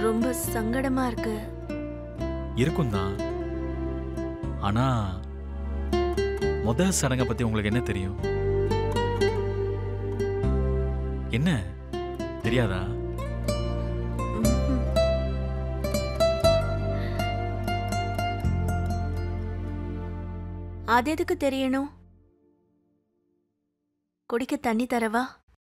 ரொம்ப சங்கடமா இருக்கு இருக்கும் தான் ஆனா முதல் சடங்கை பத்தி உங்களுக்கு என்ன தெரியும் என்ன தெரியாதா ம்ஹும். அது எதுக்கு தெரியணும் குடிக்க தண்ணி தரவா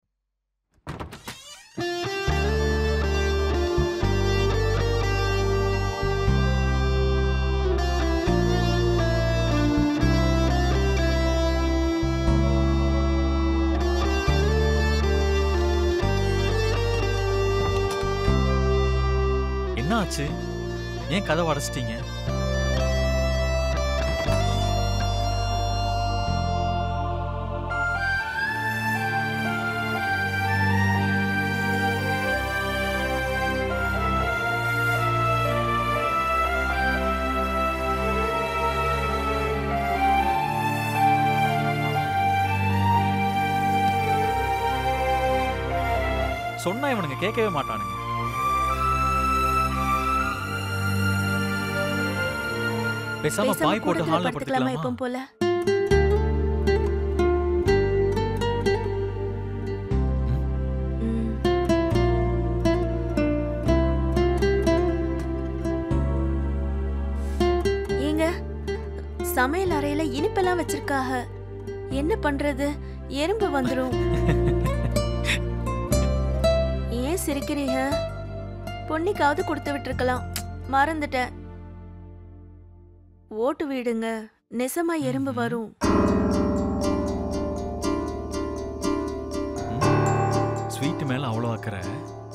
என்ன ஆச்சு ஏன் கதை அடைச்சிட்டீங்க சொன்னா இவனுங்க கேட்கவே மாட்டானுங்க பேசாம பேசாம பாய் போட்டு கூடத்துல ஹால்ல படுத்துக்கலாமா படுத்துக்கலாமா எப்பவும் போல ம். ஏங்க சமையல் அறையில இனிப்பெல்லாம் வச்சிருக்காக என்ன பண்றது எறும்பு வந்துரும் ஏன் சிரிக்கிறீங்க பொன்னிக்காவது கொடுத்து விட்டுருக்கலாம் மறந்துட்டேன் ஓட்டு வீடுங்க நெசமா எறும்பு வரும் ஸ்வீட் மேல அவ்வளோ அக்கறை